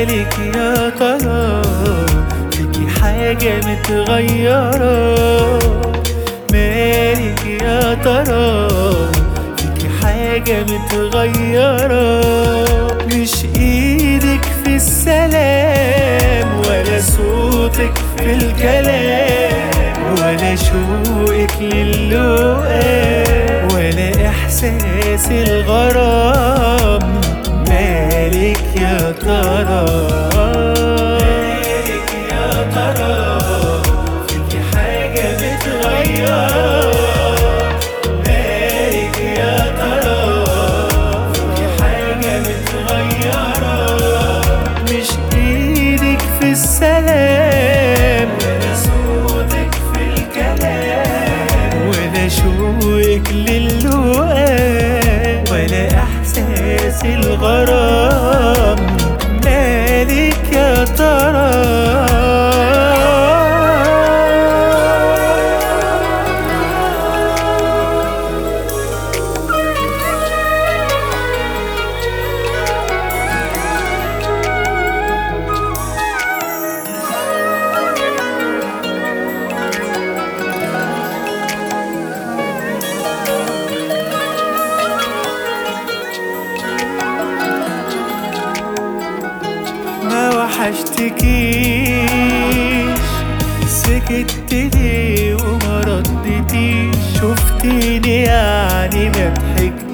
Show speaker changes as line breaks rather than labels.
مالك يا ترى فيكي حاجة متغيرة مالك يا ترى فيكي حاجة متغيرة مش ايدك في السلام ولا صوتك في الكلام ولا شوقك للقاء ولا احساس الغرام مالك يا ترى مالك يا ترى فيكي حاجة متغيرة مالك يا ترى فيكي حاجة متغيرة مش ايدك في السلام ولا صوتك في الكلام ولا شوقك للقاء ولا احساس الغرام مالك يا ترى ما وحشتكيش سكت ليه وما ردتيش شفتيني يعني ما ضحكتيش